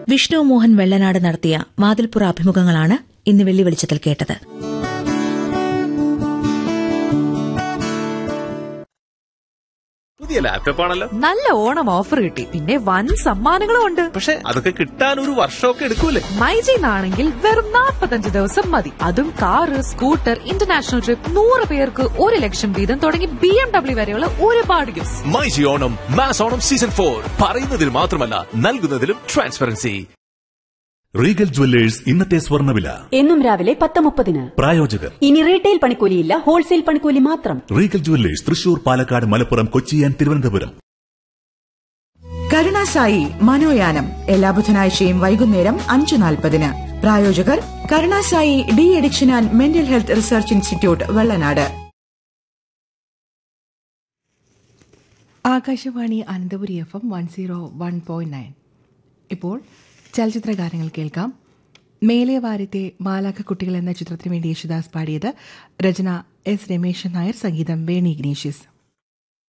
വിഷ്ണു മോഹൻ വെള്ളനാട് നടത്തിയ വാതിൽപ്പുറ അഭിമുഖങ്ങളാണ് ഇന്ന് വെള്ളി വെളിച്ചത്തിൽ കേട്ടത് പുതിയ ലാപ്ടോപ്പ് ആണല്ലോ നല്ല ഓണം ഓഫർ കിട്ടി പിന്നെ വൻ സമ്മാനങ്ങളും ഉണ്ട് പക്ഷെ അതൊക്കെ കിട്ടാൻ ഒരു വർഷമൊക്കെ എടുക്കൂലേ മൈജിന്നാണെങ്കിൽ വെറും 45 ദിവസം മതി അതും കാറ് സ്കൂട്ടർ ഇന്റർനാഷണൽ ട്രിപ്പ് നൂറ് പേർക്ക് ഒരു ലക്ഷം വീതം തുടങ്ങി ബി എം ഡബ്ല്യു വരെയുള്ള ഒരുപാട് gift myG Onam mass Onam season for പറയുന്നതിൽ മാത്രമല്ല നൽകുന്നതിലും ട്രാൻസ്പെറൻസി റീഗൽ ജുവല്ലേഴ്സ് ഇന്നത്തെ സ്വർണ്ണവില എന്നും രാവിലെ പത്ത് മുപ്പതിന് പ്രായോജകർ ഇനി റീറ്റെയിൽ പണിക്കൂലിയില്ല ഹോൾസെയിൽ പണിക്കൂലി മാത്രം Regal jewellers Thrissur Palakkad Malappuram Kochi and Thiruvananthapuram Karunasai മനോയാനം എല്ലാ ബുധനാഴ്ചയും വൈകുന്നേരം അഞ്ചു നാൽപ്പതിന് പ്രായോജകർ Karunasai de addiction and mental health research institute Vellanad Akashvani Ananthapuri F M one zero one point nine ഇപ്പോൾ ചലച്ചിത്ര ഗാനങ്ങൾ കേൾക്കാം മേലെ വാരത്തെ മാലാഖ കുട്ടികൾ എന്ന ചിത്രത്തിന് വേണ്ടി യേശുദാസ് പാടിയത് രചന എസ് രമേശൻ നായർ സംഗീതം വേണി ഇഗ്നീഷ്യസ്